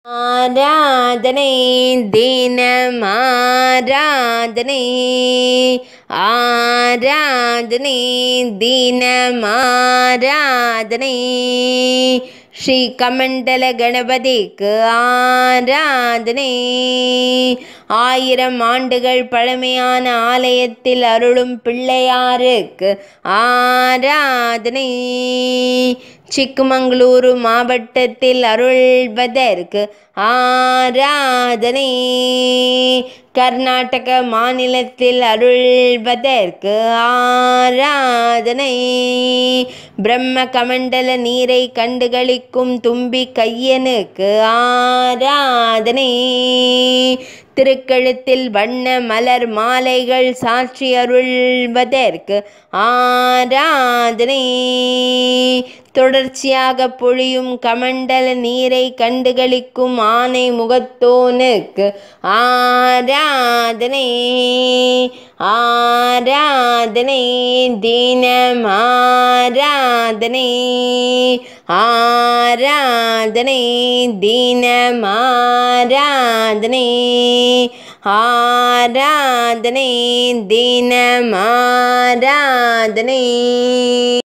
ஆராதனை தினம் ஆராதனை ஆராதனை தினம் ஆராதனை ஸ்ரீ கமண்டல கணபதிக்கு ஆராதனை ஆயிரம் ஆண்டுகள் பழமையான ஆலயத்தில் அருளும் பிள்ளையாருக்கு ஆராதனை சிಕ್ಕமங்களூரு மாவட்டத்தில் அருள்வதற்கு ஆராதனை கர்நாடக மாநிலத்தில் அருள்வதற்கு ஆராதனை பிரம்ம கமண்டல நீரை கண்டுகளிக்கும் தும்பி கையனுக்கு ஆராதனை திருக்கழுத்தில் வண்ண மலர் மாலைகள் சாட்சி அருள்வதற்கு ஆராதனை தொடர்ச்சியாக பொழியும் கமண்டல நீரை கண்டுகளிக்கும் ஆனை முகத்தோனுக்கு ஆராதனை ஆராதனை தினம் ஆராதனை ஆராதனை தினம் ஆராதனை ஆராதனை தினம் ஆராதனை